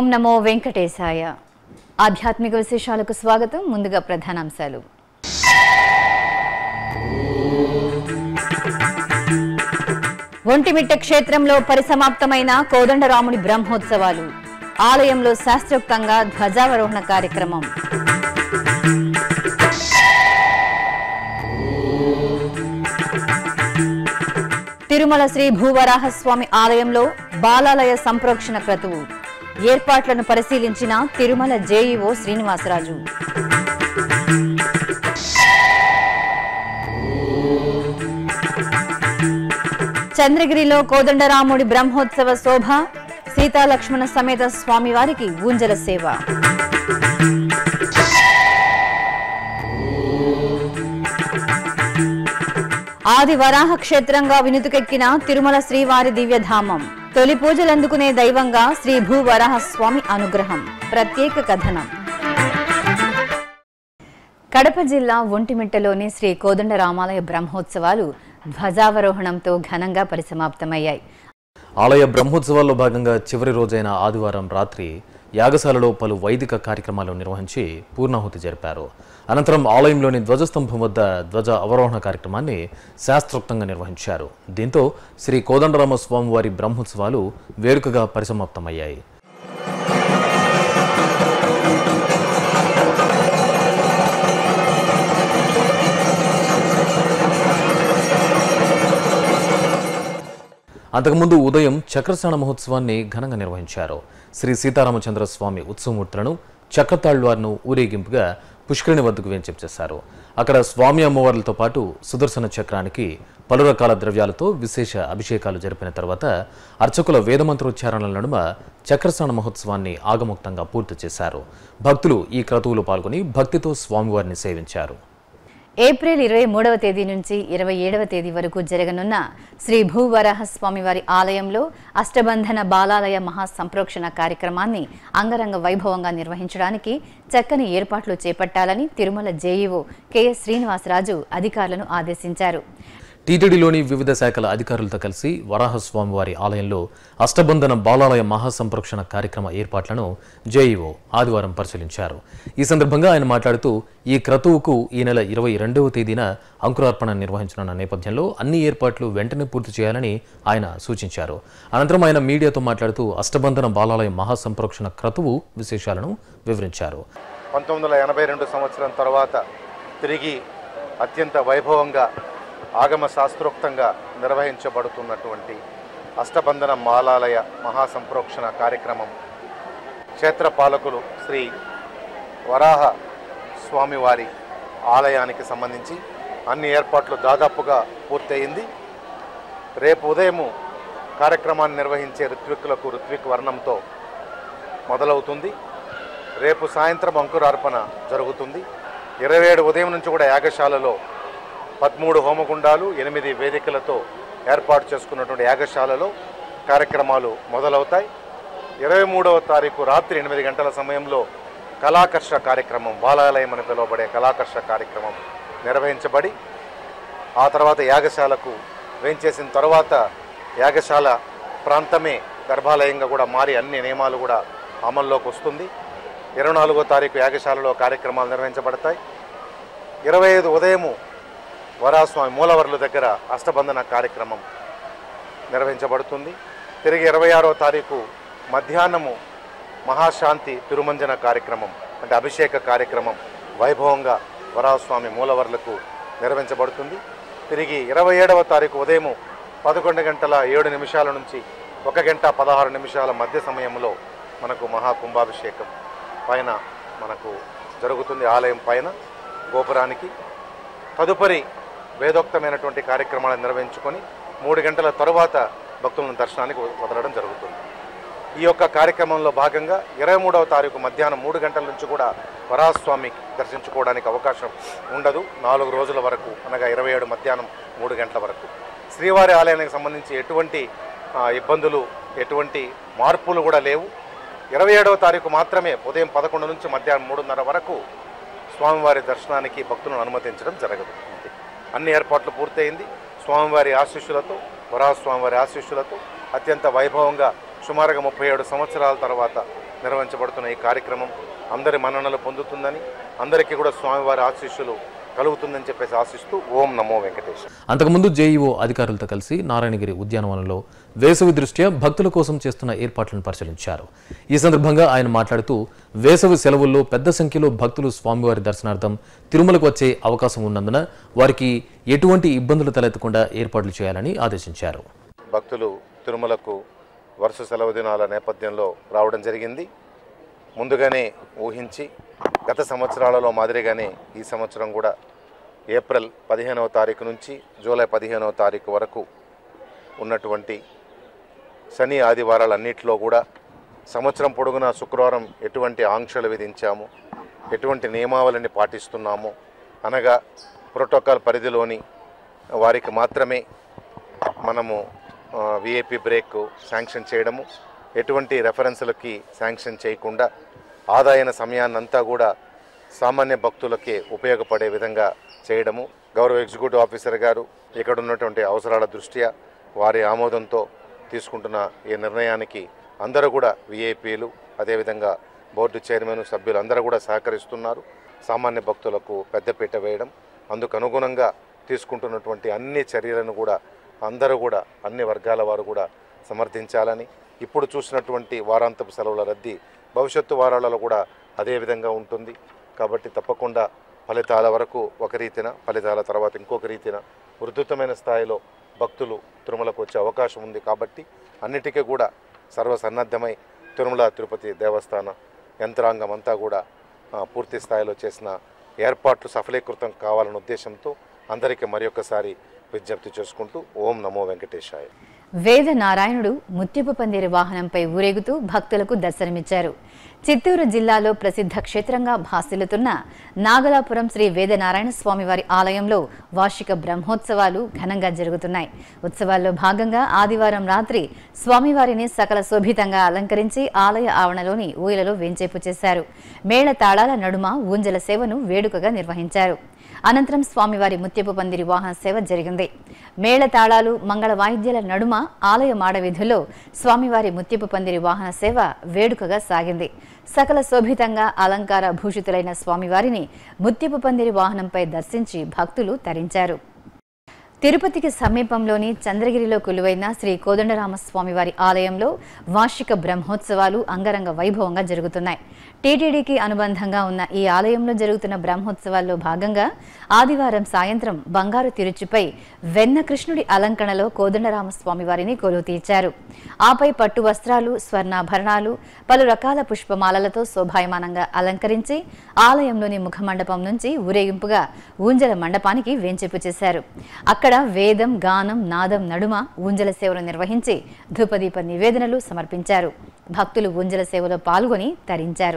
ఓం నమో వెంకటేశాయ ఆధ్యాత్మిక విశేషాలకు స్వాగతం ముందుగా ప్రధానాంశాలు ఒంటిమిట్ట క్షేత్రంలో పరిసమాప్తమైన కోదండరాముడి బ్రహ్మోత్సవాలు ఆలయంలో శాస్త్రోక్తంగా ధ్వజావరోహణ కార్యక్రమం తిరుమల శ్రీ భూవరాహస్వామి ఆలయంలో బాలాలయ సంప్రోక్షణ క్రతువు ఏర్పాట్లను పరిశీలించిన తిరుమల జేఈఓ శ్రీనివాసరాజు చంద్రగిరిలో కోదండరాముడి బ్రహ్మోత్సవ శోభ సీతాలక్ష్మణ సమేత స్వామివారికి ఊంజల సేవ ఆది వరాహ క్షేత్రంగా వినుతుకెక్కిన తిరుమల శ్రీవారి దివ్యధామం తొలి పూజలందుకునే దైవంగా శ్రీ భూ వరాహ స్వామి అనుగ్రహం ప్రత్యేక కథనం కడప జిల్లా ఒంటిమిట్టలోని శ్రీ కోదండరామాలయ బ్రహ్మోత్సవాలు ధ్వజావరోహణంతో ఘనంగా పరిసమాప్తమయ్యాయి ఆలయ బ్రహ్మోత్సవాల్లో భాగంగా చివరి రోజైన ఆదివారం రాత్రి యాగశాలలో పలు వైదిక కార్యక్రమాలు నిర్వహించి పూర్ణాహుతి జరిపారు అనంతరం ఆలయంలోని ధ్వజస్తంభం వద్ద ధ్వజ అవరోహణ కార్యక్రమాన్ని శాస్త్రోక్తంగా నిర్వహించారు దీంతో శ్రీ కోదండరామ స్వామివారి బ్రహ్మోత్సవాలు వేడుకగా పరిసమాప్తమయ్యాయి అంతకుముందు ఉదయం చక్రస్నాన మహోత్సవాన్ని ఘనంగా నిర్వహించారు శ్రీ సీతారామచంద్ర స్వామి ఉత్సవమూర్తులను చక్రతాళ్వార్ను ఊరేగింపుగా పుష్కరిణి వద్దకు వేంచేపు చేశారు అక్కడ స్వామి అమ్మవార్లతో పాటు సుదర్శన చక్రానికి పలు రకాల ద్రవ్యాలతో విశేష అభిషేకాలు జరిపిన తర్వాత అర్చకుల వేదమంత్రోచ్చారణల నడుమ చక్రస్నాన మహోత్సవాన్ని ఆగముక్తంగా పూర్తి చేశారు భక్తులు ఈ క్రతువులో పాల్గొని భక్తితో స్వామివారిని సేవించారు ఏప్రిల్ ఇరవై మూడవ తేదీ నుంచి ఇరవై ఏడవ తేదీ వరకు జరగనున్న శ్రీ భూవరాహ స్వామివారి ఆలయంలో అష్టబంధన బాలాలయ మహా సంప్రోక్షణ కార్యక్రమాన్ని అంగరంగ వైభవంగా నిర్వహించడానికి చక్కని ఏర్పాట్లు చేపట్టాలని తిరుమల జేఈఓ కెఎస్ శ్రీనివాసరాజు అధికారులను ఆదేశించారు టీటీడీలోని వివిధ శాఖల అధికారులతో కలిసి వరాహస్వామివారి ఆలయంలో అష్టబంధన బాలాలయ మహాసంప్రోక్షణ కార్యక్రమ ఏర్పాట్లను జేఈఓ ఆదివారం పరిశీలించారు ఈ సందర్భంగా ఆయన మాట్లాడుతూ ఈ క్రతువుకు ఈ నెల ఇరవై రెండవ తేదీన అంకురార్పణ నిర్వహించనున్న నేపథ్యంలో అన్ని ఏర్పాట్లు వెంటనే పూర్తి చేయాలని ఆయన సూచించారు అనంతరం ఆయన మీడియాతో మాట్లాడుతూ అష్టబంధన బాలాలయ మహాసంప్రోక్షణ క్రతువు విశేషాలను వివరించారు పంతొమ్మిది వందల ఎనభై రెండు సంవత్సరం తర్వాత తిరిగి అత్యంత వైభవంగా ఆగమ శాస్త్రోక్తంగా నిర్వహించబడుతున్నటువంటి అష్టబంధన మాలాలయ మహాసంప్రోక్షణ కార్యక్రమం క్షేత్ర పాలకులు శ్రీ వరాహ స్వామివారి ఆలయానికి సంబంధించి అన్ని ఏర్పాట్లు దాదాపుగా పూర్తయింది రేపు ఉదయము కార్యక్రమాన్ని నిర్వహించే ఋత్విక్కులకు ఋత్విక్ వర్ణంతో మొదలవుతుంది రేపు సాయంత్రం అంకురార్పణ జరుగుతుంది ఇరవై ఏడు ఉదయం నుంచి కూడా యాగశాలలో పదమూడు హోమగుండాలు ఎనిమిది వేదికలతో ఏర్పాటు చేసుకున్నటువంటి యాగశాలలో కార్యక్రమాలు మొదలవుతాయి ఇరవై మూడవ తారీఖు రాత్రి ఎనిమిది గంటల సమయంలో కళాకర్ష కార్యక్రమం బాలాలయం అని పిలువబడే కళాకర్ష కార్యక్రమం నిర్వహించబడి ఆ తర్వాత యాగశాలకు వేంచేసిన తర్వాత యాగశాల ప్రాంతమే గర్భాలయంగా కూడా మారి అన్ని నియమాలు కూడా అమల్లోకి వస్తుంది ఇరవై నాలుగో తారీఖు యాగశాలలో కార్యక్రమాలు నిర్వహించబడతాయి ఇరవై ఐదు ఉదయము వరాస్వామి మూలవర్ల దగ్గర అష్టబంధన కార్యక్రమం నిర్వహించబడుతుంది తిరిగి ఇరవై ఆరో తారీఖు మధ్యాహ్నము మహాశాంతి తిరుమంజన కార్యక్రమం అంటే అభిషేక కార్యక్రమం వైభవంగా వరాస్వామి మూలవర్లకు నిర్వహించబడుతుంది తిరిగి ఇరవై ఏడవ తారీఖు ఉదయము పదకొండు గంటల ఏడు నిమిషాల నుంచి ఒక గంట పదహారు నిమిషాల మధ్య సమయంలో మనకు మహాకుంభాభిషేకం పైన మనకు జరుగుతుంది ఆలయం పైన గోపురానికి తదుపరి వేదోక్తమైనటువంటి కార్యక్రమాలను నిర్వహించుకొని మూడు గంటల తరువాత భక్తులను దర్శనానికి వదలడం జరుగుతుంది ఈ యొక్క కార్యక్రమంలో భాగంగా ఇరవై మూడవ తారీఖు మధ్యాహ్నం మూడు గంటల నుంచి కూడా వరాస్వామి దర్శించుకోవడానికి అవకాశం ఉండదు నాలుగు రోజుల వరకు అనగా ఇరవై ఏడు మధ్యాహ్నం మూడు గంటల వరకు శ్రీవారి ఆలయానికి సంబంధించి ఎటువంటి ఆ, ఇబ్బందులు ఎటువంటి మార్పులు కూడా లేవు ఇరవై ఏడవ తారీఖు మాత్రమే ఉదయం పదకొండు నుంచి మధ్యాహ్నం మూడున్నర వరకు స్వామివారి దర్శనానికి భక్తులను అనుమతించడం జరగదు అంతే అన్ని ఏర్పాట్లు పూర్తయింది స్వామివారి ఆశీస్సులతో వరాహ స్వామివారి ఆశీస్సులతో అత్యంత వైభవంగా సుమారుగా ముప్పై ఏడు సంవత్సరాల తర్వాత నిర్వహించబడుతున్న ఈ కార్యక్రమం అందరి మన్ననలు పొందుతుందని అందరికీ కూడా స్వామివారి ఆశీస్సులు కలుగుతుందని చెప్పేసి ఆశిస్తూ ఓం నమో వెంకటేశ్వర అంతకుముందు జేఈఓ అధికారులతో కలిసి నారాయణగిరి ఉద్యానవనంలో వేసవి దృష్ట్యా భక్తుల కోసం చేస్తున్న ఏర్పాట్లను పరిశీలించారు ఈ సందర్భంగా ఆయన మాట్లాడుతూ వేసవి సెలవుల్లో పెద్ద సంఖ్యలో భక్తులు స్వామివారి దర్శనార్థం తిరుమలకు వచ్చే అవకాశం ఉన్నందున వారికి ఎటువంటి ఇబ్బందులు తలెత్తకుండా ఏర్పాట్లు చేయాలని ఆదేశించారు భక్తులు తిరుమలకు వరుస సెలవు దినాల నేపథ్యంలో రావడం జరిగింది ముందుగానే ఊహించి గత సంవత్సరాలలో మాదిరిగానే ఈ సంవత్సరం కూడా ఏప్రిల్ పదిహేనవ తారీఖు నుంచి జూలై పదిహేనవ తారీఖు వరకు ఉన్నటువంటి శని ఆదివారాలన్నింటిలో కూడా సంవత్సరం పొడుగునా శుక్రవారం ఎటువంటి ఆంక్షలు విధించాము ఎటువంటి నియమావళిని పాటిస్తున్నాము అనగా ప్రోటోకాల్ పరిధిలోని వారికి మాత్రమే మనము విఐపి బ్రేక్ శాంక్షన్ చేయడము ఎటువంటి రెఫరెన్స్లకి శాంక్షన్ చేయకుండా ఆదాయన సమయాన్నంతా కూడా సామాన్య భక్తులకే ఉపయోగపడే విధంగా చేయడము గౌరవ ఎగ్జిక్యూటివ్ ఆఫీసర్ గారు ఇక్కడ ఉన్నటువంటి అవసరాల దృష్ట్యా వారి ఆమోదంతో తీసుకుంటున్న ఈ నిర్ణయానికి అందరూ కూడా విఐపీలు అదేవిధంగా బోర్డు చైర్మన్ సభ్యులు అందరూ కూడా సహకరిస్తున్నారు సామాన్య భక్తులకు పెద్దపీట వేయడం అందుకు అనుగుణంగా తీసుకుంటున్నటువంటి అన్ని చర్యలను కూడా అందరూ కూడా అన్ని వర్గాల వారు కూడా సమర్థించాలని ఇప్పుడు చూసినటువంటి వారాంతపు సెలవుల రద్దీ భవిష్యత్తు వారాలలో కూడా అదే విధంగా ఉంటుంది కాబట్టి తప్పకుండా ఫలితాల వరకు ఒక రీతిన ఫలితాల తర్వాత ఇంకొక రీతిన ఉధృతమైన స్థాయిలో భక్తులు తిరుమలకు వచ్చే అవకాశం ఉంది కాబట్టి అన్నిటికీ కూడా సర్వసన్నద్ధమై తిరుమల తిరుపతి దేవస్థాన యంత్రాంగం అంతా కూడా ఆ, పూర్తి స్థాయిలో చేసిన ఏర్పాట్లు సఫలీకృతం కావాలన్న ఉద్దేశంతో అందరికీ మరొకసారి విజ్ఞప్తి చేసుకుంటూ ఓం నమో వెంకటేశాయ వేద నారాయణుడు ముత్యపు పందిరి వాహనంపై ఊరేగుతూ భక్తులకు దర్శనమిచ్చారు చిత్తూరు జిల్లాలో ప్రసిద్ధ క్షేత్రంగా భాసిల్లుతున్న నాగలాపురం శ్రీ వేదనారాయణ స్వామివారి ఆలయంలో వార్షిక బ్రహ్మోత్సవాలు ఘనంగా జరుగుతున్నాయి ఉత్సవాల్లో భాగంగా ఆదివారం రాత్రి స్వామివారిని సకల శోభితంగా అలంకరించి ఆలయ ఆవరణలోని ఊయలలో వేంచేపు చేశారు మేళ తాళాల నడుమ ఊంజల సేవను వేడుకగా నిర్వహించారు అనంతరం స్వామివారి ముత్యపు పందిరి వాహన సేవ జరిగింది మేళ తాళాలు మంగళ వాయిద్యాల నడుమ ఆలయ మాడవీధుల్లో స్వామివారి ముత్యపు పందిరి వాహన సేవ వేడుకగా సాగింది సకల శోభితంగా అలంకార భూషితులైన స్వామివారిని ముత్యపు పందిరి వాహనంపై దర్శించి భక్తులు తరించారు తిరుపతికి సమీపంలోని చంద్రగిరిలో కొలువైన శ్రీ కోదండరామస్వామి వారి ఆలయంలో వార్షిక బ్రహ్మోత్సవాలు అంగరంగ వైభవంగా జరుగుతున్నాయి టీటీడీకి అనుబంధంగా ఉన్న ఈ ఆలయంలో జరుగుతున్న బ్రహ్మోత్సవాల్లో భాగంగా ఆదివారం సాయంత్రం బంగారు తిరుచుపై వెన్న కృష్ణుడి అలంకరణలో కోదండరామస్వామి వారిని కొలువు తీర్చారు ఆపై పట్టు వస్త్రాలు స్వర్ణాభరణాలు పలు రకాల పుష్పమాలలతో శోభాయమానంగా అలంకరించి ఆలయంలోని ముఖమండపం నుంచి ఊరేగింపుగా ఊంజల మండపానికి వేంచేపు చేశారు అక్కడ వేదం గానం నాదం నడుమ ఊంజల సేవలు నిర్వహించి ధూపదీప నివేదనలు సమర్పించారు భక్తులు ఊంజల సేవలో పాల్గొని తరించారు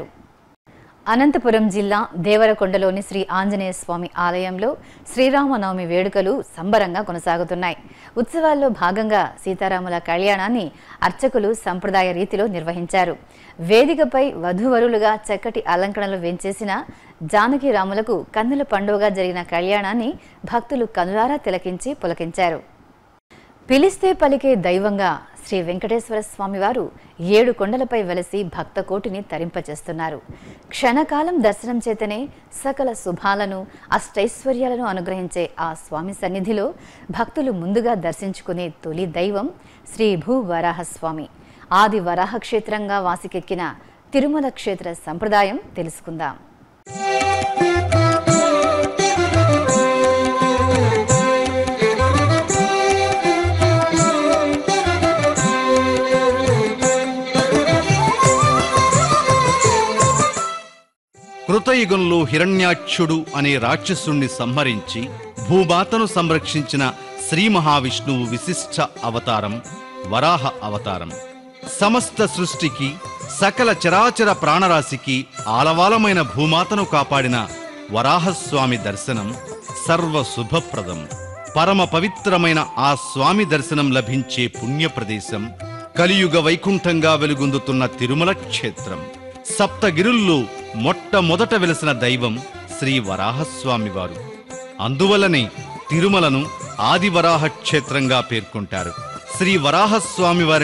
అనంతపురం జిల్లా దేవరకొండలోని శ్రీ ఆంజనేయ స్వామి ఆలయంలో శ్రీరామనవమి వేడుకలు సంబరంగా కొనసాగుతున్నాయి ఉత్సవాల్లో భాగంగా సీతారాముల కళ్యాణాన్ని అర్చకులు సంప్రదాయ రీతిలో నిర్వహించారు వేదికపై వధూవరులుగా చక్కటి అలంకరణలు వేంచేసిన జానకి రాములకు కన్నుల పండుగగా జరిగిన కళ్యాణాన్ని భక్తులు కనులారా తిలకించి పులకించారు పిలిస్తే పలికే దైవంగా శ్రీ వెంకటేశ్వర స్వామివారు ఏడు కొండలపై వెలసి భక్త కోటిని తరింపచేస్తున్నారు క్షణకాలం దర్శనం చేతనే సకల శుభాలను అష్టైశ్వర్యాలను అనుగ్రహించే ఆ స్వామి సన్నిధిలో భక్తులు ముందుగా దర్శించుకునే తొలి దైవం శ్రీ భూ వరాహస్వామి ఆది వరాహ క్షేత్రంగా వాసికెక్కిన తిరుమల క్షేత్ర సంప్రదాయం తెలుసుకుందాం కృతయుగంలో హిరణ్యాక్షుడు అనే రాక్షసుణ్ణి సంహరించి భూమాతను సంరక్షించిన శ్రీ మహావిష్ణువు విశిష్ట అవతారం వరాహ అవతారం సమస్త సృష్టికి సకల చరాచర ప్రాణరాశికి ఆలవాలమైన భూమాతను కాపాడిన వరాహస్వామి దర్శనం సర్వ శుభప్రదం పరమ పవిత్రమైన ఆ స్వామి దర్శనం లభించే పుణ్య ప్రదేశం కలియుగ వైకుంఠంగా వెలుగొందుతున్న తిరుమల క్షేత్రం సప్తగిరుల్లో మొట్టమొదట వెలసిన దైవం శ్రీ వరాహస్వామి వారు అందువలనే తిరుమలను ఆదివరాహ క్షేత్రంగా పేర్కొంటారు శ్రీ వరాహస్వామి వారిని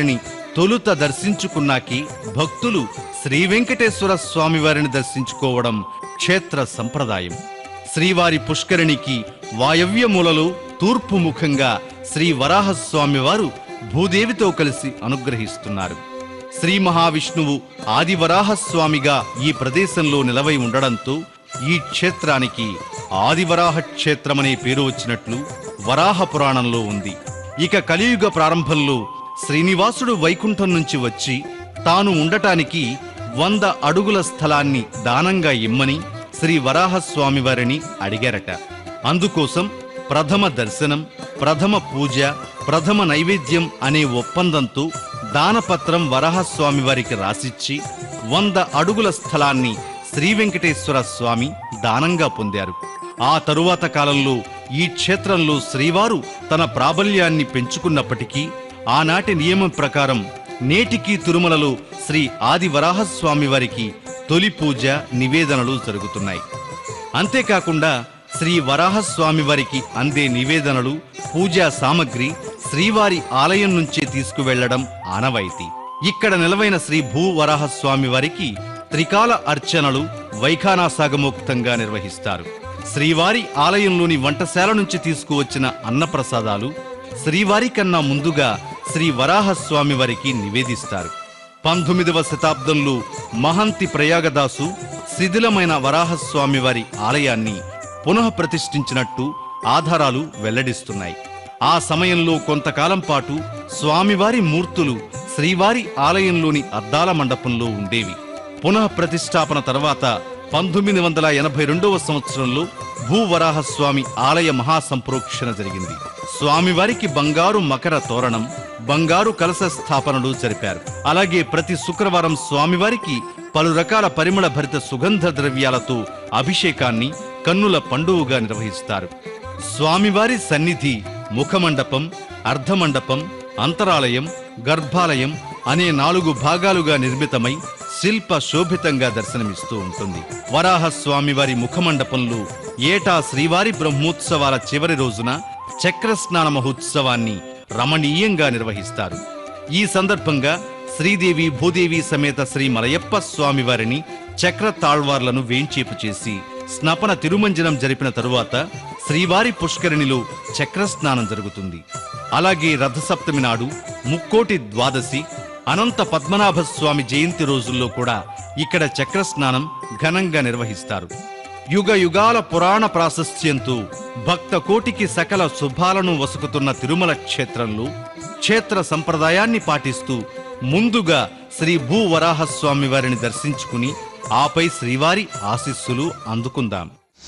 తొలుత దర్శించుకున్నాకి భక్తులు శ్రీ వెంకటేశ్వర స్వామివారిని దర్శించుకోవడం క్షేత్ర సంప్రదాయం శ్రీవారి పుష్కరిణికి వాయవ్యమూలలో తూర్పు ముఖంగా శ్రీ వరాహస్వామివారు భూదేవితో కలిసి అనుగ్రహిస్తున్నారు శ్రీ మహావిష్ణువు ఆదివరాహస్వామిగా ఈ ప్రదేశంలో నిలవై ఉండడంతో ఈ క్షేత్రానికి ఆదివరాహ క్షేత్రమనే పేరు వచ్చినట్లు వరాహ పురాణంలో ఉంది ఇక కలియుగ ప్రారంభంలో శ్రీనివాసుడు వైకుంఠం నుంచి వచ్చి తాను ఉండటానికి వంద అడుగుల స్థలాన్ని దానంగా ఇమ్మని శ్రీ వరాహస్వామి వారిని అడిగారట అందుకోసం ప్రథమ దర్శనం ప్రథమ పూజ ప్రథమ నైవేద్యం అనే ఒప్పందంతో దానపత్రం వరాహస్వామి వారికి రాసిచ్చి వంద అడుగుల స్థలాన్ని శ్రీ వెంకటేశ్వర స్వామి దానంగా పొందారు ఆ తరువాత కాలంలో ఈ క్షేత్రంలో శ్రీవారు తన ప్రాబల్యాన్ని పెంచుకున్నప్పటికీ ఆనాటి నియమం ప్రకారం నేటికి తిరుమలలో శ్రీ ఆది వరాహస్వామి వారికి తొలి పూజ నివేదనలు జరుగుతున్నాయి అంతేకాకుండా శ్రీ వరాహస్వామి వారికి అందే నివేదనలు పూజా సామగ్రి శ్రీవారి ఆలయం నుంచే తీసుకువెళ్లడం ఆనవాయితీ ఇక్కడ నిలవైన శ్రీ భూ వరాహస్వామి వారికి త్రికాల అర్చనలు వైఖానాసాగమోక్తంగా నిర్వహిస్తారు శ్రీవారి ఆలయంలోని వంటశాల నుంచి తీసుకువచ్చిన అన్నప్రసాదాలు శ్రీవారి కన్నా ముందుగా శ్రీ వరాహస్వామి వారికి నివేదిస్తారు పంతొమ్మిదవ శతాబ్దంలో మహంతి ప్రయాగదాసు శిథిలమైన వరాహస్వామి వారి ఆలయాన్ని పునః ప్రతిష్ఠించినట్టు ఆధారాలు వెల్లడిస్తున్నాయి ఆ సమయంలో కొంతకాలం పాటు స్వామివారి మూర్తులు శ్రీవారి ఆలయంలోని అద్దాల మండపంలో ఉండేవి పునః ప్రతిష్టాపన తర్వాత పంతొమ్మిది వందల ఎనభై రెండవ సంవత్సరంలో భూవరాహస్వామి ఆలయ మహాసంప్రోక్షణ జరిగింది స్వామివారికి బంగారు మకర తోరణం బంగారు కలశ స్థాపనలు జరిపారు అలాగే ప్రతి శుక్రవారం స్వామివారికి పలు రకాల పరిమళ భరిత సుగంధ ద్రవ్యాలతో అభిషేకాన్ని కన్నుల పండువుగా నిర్వహిస్తారు స్వామివారి సన్నిధి ముఖమండపం అర్ధమండపం అంతరాలయం గర్భాలయం అనే నాలుగు భాగాలుగా నిర్మితమై శిల్ప శోభితంగా దర్శనమిస్తూ ఉంటుంది వరాహ స్వామివారి ముఖమండపంలో ఏటా శ్రీవారి బ్రహ్మోత్సవాల చివరి రోజున చక్రస్నాన మహోత్సవాన్ని రమణీయంగా నిర్వహిస్తారు ఈ సందర్భంగా శ్రీదేవి భూదేవి సమేత శ్రీ మలయప్ప స్వామివారిని చక్ర తాళ్వార్లను వేంచేపు చేసి స్నపన తిరుమంజనం జరిపిన తరువాత శ్రీవారి పుష్కరిణిలో చక్రస్నానం జరుగుతుంది అలాగే రథసప్తమి నాడు ముక్కోటి ద్వాదశి అనంత పద్మనాభ స్వామి జయంతి రోజుల్లో కూడా ఇక్కడ చక్రస్నానం ఘనంగా నిర్వహిస్తారు యుగ యుగాల పురాణ ప్రాశస్త్యంతో భక్త కోటికి సకల శుభాలను వసుకుతున్న తిరుమల క్షేత్రంలో క్షేత్ర సంప్రదాయాన్ని పాటిస్తూ ముందుగా శ్రీ భూవరాహస్వామి వారిని దర్శించుకుని ఆపై శ్రీవారి ఆశీస్సులు అందుకుందాం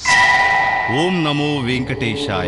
ఓం నమో వెంకటేశాయ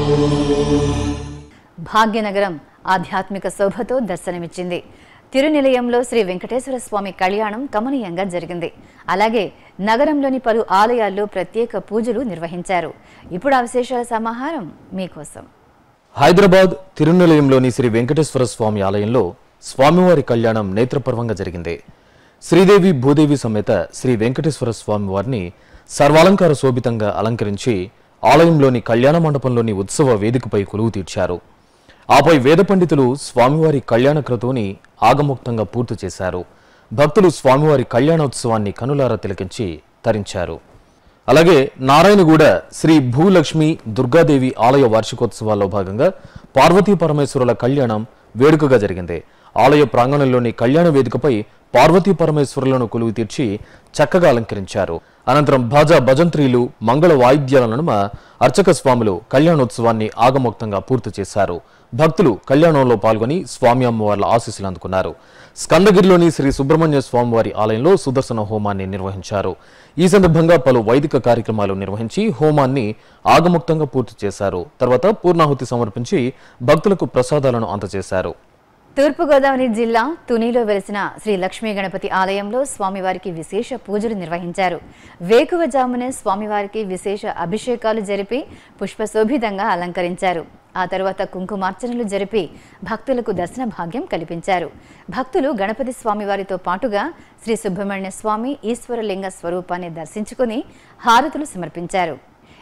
భాగ్యనగరం ఆధ్యాత్మిక శోభతో దర్శనమిచ్చింది తిరునిలయంలో శ్రీ వెంకటేశ్వర స్వామి కళ్యాణం కమనీయంగా జరిగింది అలాగే నగరంలోని పలు ఆలయాల్లో ప్రత్యేక పూజలు నిర్వహించారు ఇప్పుడు ఆ విశేషాల సమాహారం మీకోసం హైదరాబాద్ తిరునిలయంలోని శ్రీ వెంకటేశ్వర స్వామి ఆలయంలో స్వామివారి కళ్యాణం నేత్రపర్వంగా జరిగింది శ్రీదేవి భూదేవి సమేత శ్రీ వెంకటేశ్వర స్వామి వారిని సర్వాలంకార శోభితంగా అలంకరించి ఆలయంలోని కళ్యాణ మండపంలోని ఉత్సవ వేదికపై కొలువు తీర్చారు ఆపై వేద పండితులు స్వామివారి కళ్యాణ క్రతువుని ఆగముక్తంగా పూర్తి చేశారు భక్తులు స్వామివారి కళ్యాణోత్సవాన్ని కనులారా తిలకించి తరించారు అలాగే నారాయణగూడ శ్రీ భూలక్ష్మి దుర్గాదేవి ఆలయ వార్షికోత్సవాల్లో భాగంగా పార్వతీ పరమేశ్వరుల కళ్యాణం వేడుకగా జరిగింది ఆలయ ప్రాంగణంలోని కళ్యాణ వేదికపై పార్వతీ పరమేశ్వరులను కొలువు తీర్చి చక్కగా అలంకరించారు అనంతరం భాజా భజంత్రీలు మంగళ వాయిద్యాల నడుమ అర్చక స్వాములు కళ్యాణోత్సవాన్ని ఆగమోక్తంగా పూర్తి చేశారు భక్తులు కళ్యాణంలో పాల్గొని స్వామి అమ్మవార్ల ఆశీస్సులు అందుకున్నారు స్కందగిరిలోని శ్రీ సుబ్రహ్మణ్య స్వామివారి ఆలయంలో సుదర్శన హోమాన్ని నిర్వహించారు ఈ సందర్భంగా పలు వైదిక కార్యక్రమాలు నిర్వహించి హోమాన్ని ఆగముక్తంగా పూర్తి చేశారు తర్వాత పూర్ణాహుతి సమర్పించి భక్తులకు ప్రసాదాలను అందజేశారు తూర్పుగోదావరి జిల్లా తునిలో వెలిసిన శ్రీ లక్ష్మీ గణపతి ఆలయంలో స్వామివారికి విశేష పూజలు నిర్వహించారు వేకువజామునే స్వామివారికి విశేష అభిషేకాలు జరిపి పుష్పశోభితంగా అలంకరించారు ఆ తరువాత కుంకుమార్చనలు జరిపి భక్తులకు దర్శన భాగ్యం కల్పించారు భక్తులు గణపతి స్వామివారితో పాటుగా శ్రీ సుబ్రహ్మణ్య స్వామి ఈశ్వరలింగ స్వరూపాన్ని దర్శించుకుని హారతులు సమర్పించారు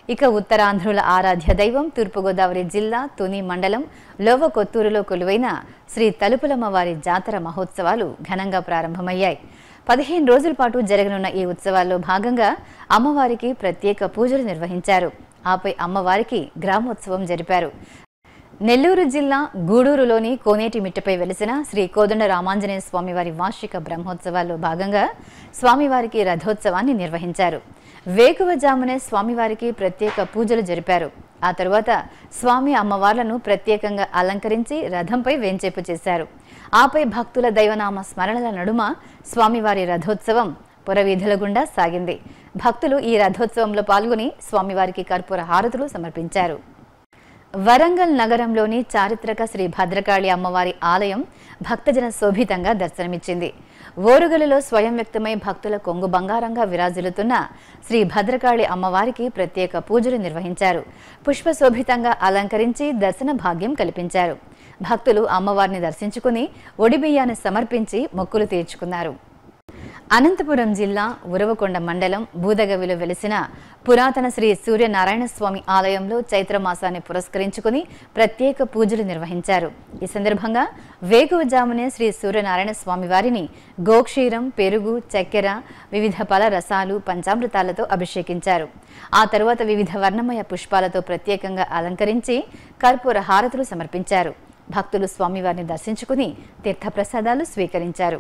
ఇక ఉత్తరాంధ్రుల ఆరాధ్య దైవం తూర్పుగోదావరి జిల్లా తుని మండలం లోవ కొత్తూరులో కొలువైన శ్రీ తలుపులమ్మ వారి జాతర మహోత్సవాలు ఘనంగా ప్రారంభమయ్యాయి పదిహేను రోజుల పాటు జరగనున్న ఈ ఉత్సవాల్లో భాగంగా అమ్మవారికి ప్రత్యేక పూజలు నిర్వహించారు ఆపై అమ్మవారికి గ్రామోత్సవం జరిపారు నెల్లూరు జిల్లా గూడూరులోని కోనేటి మిట్టపై వెలిసిన శ్రీ కోదండ రామాంజనేయ స్వామివారి వార్షిక బ్రహ్మోత్సవాల్లో భాగంగా స్వామివారికి రథోత్సవాన్ని నిర్వహించారు వేకువజామునే స్వామివారికి ప్రత్యేక పూజలు జరిపారు ఆ తరువాత స్వామి అమ్మవార్లను ప్రత్యేకంగా అలంకరించి రథంపై వేంచేపు చేశారు ఆపై భక్తుల దైవనామ స్మరణల నడుమ స్వామివారి రథోత్సవం పురవీధుల గుండా సాగింది భక్తులు ఈ రథోత్సవంలో పాల్గొని స్వామివారికి కర్పూర హారతులు సమర్పించారు వరంగల్ నగరంలోని చారిత్రక శ్రీ భద్రకాళి అమ్మవారి ఆలయం భక్తజన శోభితంగా దర్శనమిచ్చింది ఓరుగలలో స్వయం వ్యక్తమై భక్తుల కొంగు బంగారంగా విరాజిల్లుతున్న శ్రీ భద్రకాళి అమ్మవారికి ప్రత్యేక పూజలు నిర్వహించారు పుష్పశోభితంగా అలంకరించి దర్శన భాగ్యం కల్పించారు భక్తులు అమ్మవారిని దర్శించుకుని ఒడిబియ్యాన్ని సమర్పించి మొక్కులు తీర్చుకున్నారు అనంతపురం జిల్లా ఉరవకొండ మండలం బూదగవిలో వెలిసిన పురాతన శ్రీ సూర్యనారాయణ స్వామి ఆలయంలో చైత్రమాసాన్ని పురస్కరించుకుని ప్రత్యేక పూజలు నిర్వహించారు ఈ సందర్భంగా వేకువజామునే శ్రీ సూర్యనారాయణ స్వామి వారిని గోక్షీరం పెరుగు చక్కెర వివిధ పల రసాలు పంచామృతాలతో అభిషేకించారు ఆ తరువాత వివిధ వర్ణమయ పుష్పాలతో ప్రత్యేకంగా అలంకరించి కర్పూర హారతులు సమర్పించారు భక్తులు స్వామివారిని దర్శించుకుని తీర్థప్రసాదాలు స్వీకరించారు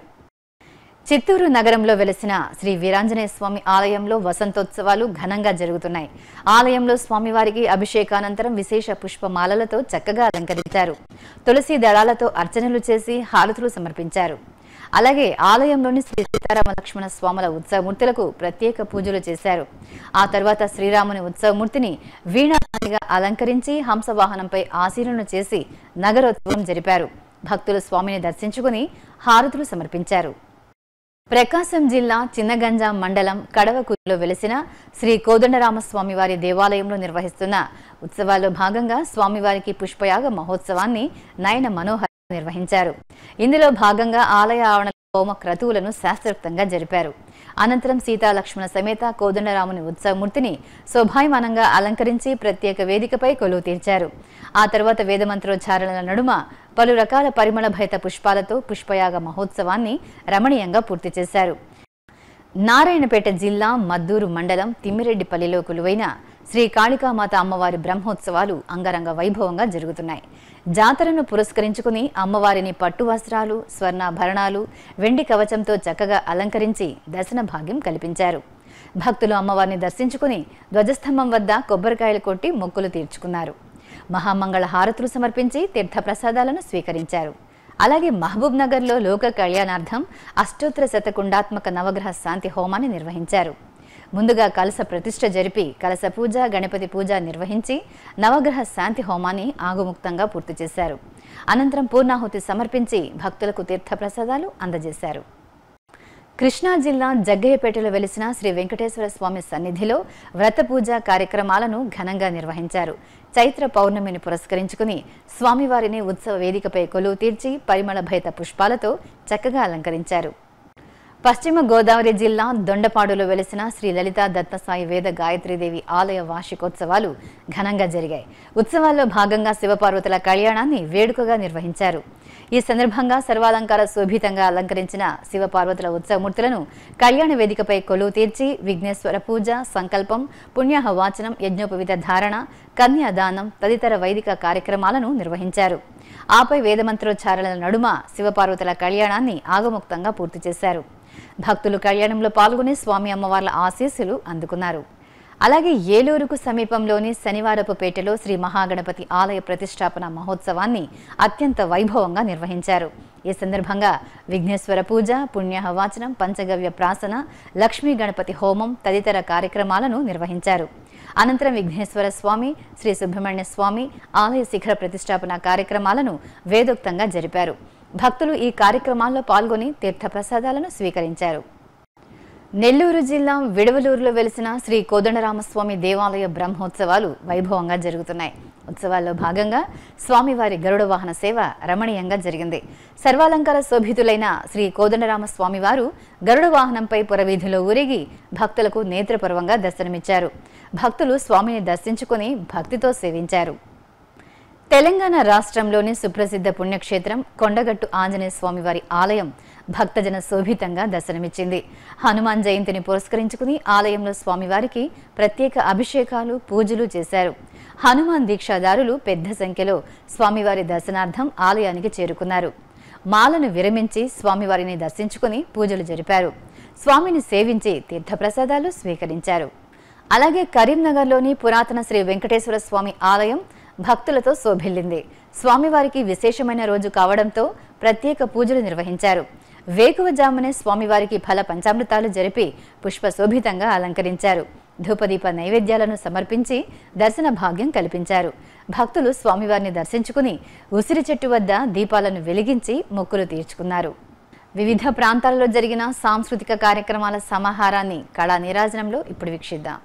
చిత్తూరు నగరంలో వెలిసిన శ్రీ వీరాంజనేయ స్వామి ఆలయంలో వసంతోత్సవాలు ఘనంగా జరుగుతున్నాయి ఆలయంలో స్వామివారికి అభిషేకానంతరం విశేష పుష్పమాలలతో చక్కగా అలంకరించారు తులసి దళాలతో అర్చనలు చేసి హారతులు సమర్పించారు అలాగే ఆలయంలోని శ్రీ సీతారామ లక్ష్మణ స్వాముల ఉత్సవమూర్తులకు ప్రత్యేక పూజలు చేశారు ఆ తర్వాత శ్రీరాముని ఉత్సవమూర్తిని వీణాగా అలంకరించి హంసవాహనంపై ఆశీలన చేసి నగరోత్సవం జరిపారు భక్తులు స్వామిని దర్శించుకుని హారతులు సమర్పించారు ప్రకాశం జిల్లా చిన్నగంజాం మండలం కడవకూరులో వెలిసిన శ్రీ కోదండరామస్వామి వారి దేవాలయంలో నిర్వహిస్తున్న ఉత్సవాల్లో భాగంగా స్వామివారికి పుష్పయాగ మహోత్సవాన్ని నయన మనోహర్ నిర్వహించారు ఇందులో భాగంగా ఆలయ ఆవరణ హోమ క్రతువులను శాస్త్రోక్తంగా జరిపారు అనంతరం సీతా లక్ష్మణ సమేత కోదండరాముని ఉత్సవమూర్తిని శోభాయమానంగా అలంకరించి ప్రత్యేక వేదికపై కొలువు తీర్చారు ఆ తర్వాత వేదమంత్రోచ్చారణల నడుమ పలు రకాల పరిమళ భైత పుష్పాలతో పుష్పయాగ మహోత్సవాన్ని రమణీయంగా పూర్తి చేశారు నారాయణపేట జిల్లా మద్దూరు మండలం తిమ్మిరెడ్డిపల్లిలో కొలువైన శ్రీ కాళికామాత అమ్మవారి బ్రహ్మోత్సవాలు అంగరంగ వైభవంగా జరుగుతున్నాయి జాతరను పురస్కరించుకుని అమ్మవారిని పట్టు వస్త్రాలు స్వర్ణాభరణాలు వెండి కవచంతో చక్కగా అలంకరించి దర్శన భాగ్యం కల్పించారు భక్తులు అమ్మవారిని దర్శించుకుని ధ్వజస్తంభం వద్ద కొబ్బరికాయలు కొట్టి మొక్కులు తీర్చుకున్నారు మహామంగళ హారతులు సమర్పించి తీర్థప్రసాదాలను స్వీకరించారు అలాగే మహబూబ్ నగర్లో లోక కళ్యాణార్థం అష్టోత్తర శతకుండాత్మక నవగ్రహ శాంతి హోమాన్ని నిర్వహించారు ముందుగా కలస ప్రతిష్ఠ జరిపి కలస పూజ గణపతి పూజ నిర్వహించి నవగ్రహ శాంతి హోమాన్ని ఆగుముక్తంగా పూర్తి చేశారు అనంతరం పూర్ణాహుతి సమర్పించి భక్తులకు తీర్థప్రసాదాలు అందజేశారు కృష్ణా జిల్లా జగ్గయ్యపేటలో వెలిసిన శ్రీ వెంకటేశ్వర స్వామి సన్నిధిలో వ్రత పూజ కార్యక్రమాలను ఘనంగా నిర్వహించారు చైత్ర పౌర్ణమిని పురస్కరించుకుని స్వామివారిని ఉత్సవ వేదికపై కొలువు తీర్చి పరిమళ భైత పుష్పాలతో చక్కగా అలంకరించారు పశ్చిమ గోదావరి జిల్లా దొండపాడులో వెలిసిన శ్రీ లలిత దత్తసాయి వేద గాయత్రీదేవి ఆలయ వార్షికోత్సవాలు ఘనంగా జరిగాయి ఉత్సవాల్లో భాగంగా శివపార్వతుల కళ్యాణాన్ని వేడుకగా నిర్వహించారు ఈ సందర్భంగా సర్వాలంకార శోభితంగా అలంకరించిన శివపార్వతుల ఉత్సవమూర్తులను కళ్యాణ వేదికపై కొలువు తీర్చి విఘ్నేశ్వర పూజ సంకల్పం పుణ్యాహ వాచనం యజ్ఞోపవిత ధారణ కన్యాదానం తదితర వైదిక కార్యక్రమాలను నిర్వహించారు ఆపై వేదమంత్రోచ్చారణల నడుమ శివపార్వతుల కళ్యాణాన్ని ఆగముక్తంగా పూర్తి చేశారు భక్తులు కళ్యాణంలో పాల్గొని స్వామి అమ్మవార్ల ఆశీస్సులు అందుకున్నారు అలాగే ఏలూరుకు సమీపంలోని శనివారపుపేటలో శ్రీ మహాగణపతి ఆలయ ప్రతిష్టాపన మహోత్సవాన్ని అత్యంత వైభవంగా నిర్వహించారు ఈ సందర్భంగా విఘ్నేశ్వర పూజ పుణ్యహవాచనం పంచగవ్య ప్రాసన లక్ష్మీ గణపతి హోమం తదితర కార్యక్రమాలను నిర్వహించారు అనంతరం విఘ్నేశ్వర స్వామి శ్రీ సుబ్రహ్మణ్య స్వామి ఆలయ శిఖర ప్రతిష్టాపన కార్యక్రమాలను వేదోక్తంగా జరిపారు భక్తులు ఈ కార్యక్రమాల్లో పాల్గొని తీర్థప్రసాదాలను స్వీకరించారు నెల్లూరు జిల్లా విడవలూరులో వెలిసిన శ్రీ కోదండరామస్వామి దేవాలయ బ్రహ్మోత్సవాలు వైభవంగా జరుగుతున్నాయి ఉత్సవాల్లో భాగంగా స్వామివారి గరుడ వాహన సేవ రమణీయంగా జరిగింది సర్వాలంకార శోభితులైన శ్రీ కోదండరామస్వామి వారు గరుడ వాహనంపై పురవీధిలో ఊరేగి భక్తులకు నేత్రపర్వంగా దర్శనమిచ్చారు భక్తులు స్వామిని దర్శించుకుని భక్తితో సేవించారు తెలంగాణ రాష్ట్రంలోని సుప్రసిద్ధ పుణ్యక్షేత్రం కొండగట్టు ఆంజనేయ స్వామివారి ఆలయం భక్తజన శోభితంగా దర్శనమిచ్చింది హనుమాన్ జయంతిని పురస్కరించుకుని ఆలయంలో స్వామివారికి ప్రత్యేక అభిషేకాలు పూజలు చేశారు హనుమాన్ దీక్షాదారులు పెద్ద సంఖ్యలో స్వామివారి దర్శనార్థం ఆలయానికి చేరుకున్నారు మాలను విరమించి స్వామివారిని దర్శించుకుని పూజలు జరిపారు స్వామిని సేవించి తీర్థప్రసాదాలు స్వీకరించారు అలాగే కరీంనగర్లోని పురాతన శ్రీ వెంకటేశ్వర స్వామి ఆలయం భక్తులతో శోభిల్లింది స్వామివారికి విశేషమైన రోజు కావడంతో ప్రత్యేక పూజలు నిర్వహించారు వేకువజామునే స్వామివారికి ఫల పంచామృతాలు జరిపి పుష్ప శోభితంగా అలంకరించారు ధూపదీప నైవేద్యాలను సమర్పించి దర్శన భాగ్యం కల్పించారు భక్తులు స్వామివారిని దర్శించుకుని ఉసిరి చెట్టు వద్ద దీపాలను వెలిగించి మొక్కులు తీర్చుకున్నారు వివిధ ప్రాంతాలలో జరిగిన సాంస్కృతిక కార్యక్రమాల సమాహారాన్ని కళా నీరాజనంలో ఇప్పుడు వీక్షిద్దాం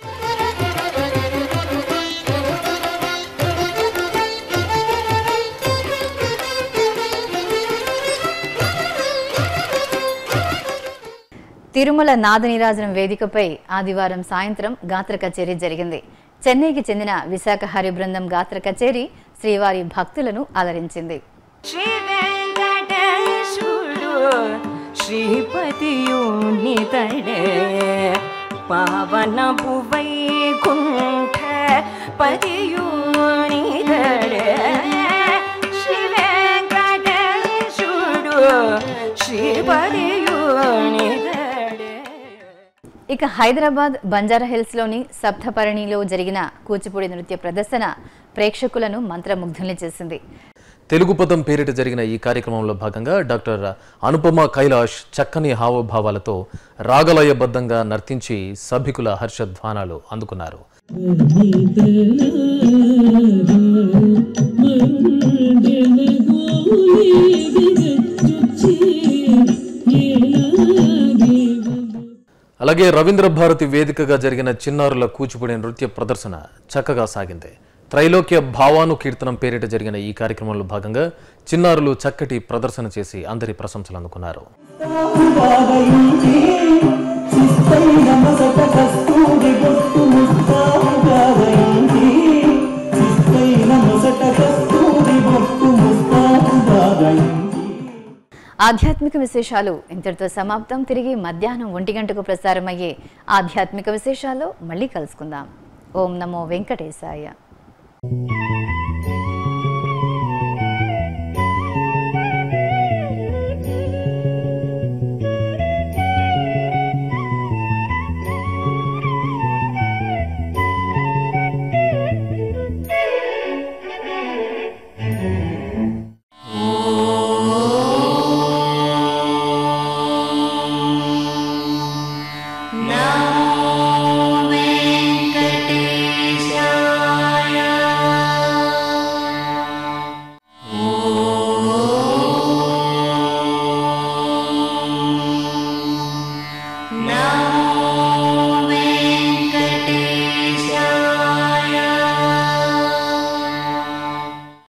తిరుమల నాద నీరాజనం వేదికపై ఆదివారం సాయంత్రం గాత్ర కచేరీ జరిగింది చెన్నైకి చెందిన విశాఖ హరి బృందం గాత్ర కచేరీ శ్రీవారి భక్తులను అలరించింది శ్రీ వెంకటేశుడు శ్రీపతియునితడే పావన వైకుంఠ పతియునితడే శ్రీ వెంకటేశుడు శ్రీపతియునితడే ఇక హైదరాబాద్ బంజారా హిల్స్లోని సప్తపరణిలో జరిగిన కూచిపూడి నృత్య ప్రదర్శన ప్రేక్షకులను మంత్రముగ్ధుల్ని చేసింది తెలుగు పదం పేరిట జరిగిన ఈ కార్యక్రమంలో భాగంగా డాక్టర్ అనుపమ కైలాష్ చక్కని హావభావాలతో రాగలయబద్ధంగా నర్తించి సభికుల హర్షధ్వానాలు అందుకున్నారు అలాగే రవీంద్ర భారతి వేదికగా జరిగిన చిన్నారుల కూచిపూడి నృత్య ప్రదర్శన చక్కగా సాగింది త్రైలోక్య భావాను కీర్తనం పేరిట జరిగిన ఈ కార్యక్రమంలో భాగంగా చిన్నారులు చక్కటి ప్రదర్శన చేసి అందరి ప్రశంసలు అందుకున్నారు ఆధ్యాత్మిక విశేషాలు ఇంతటితో సమాప్తం తిరిగి మధ్యాహ్నం ఒంటి గంటకు ప్రసారమయ్యే ఆధ్యాత్మిక విశేషాల్లో మళ్ళీ కలుసుకుందాం ఓం నమో వెంకటేశాయ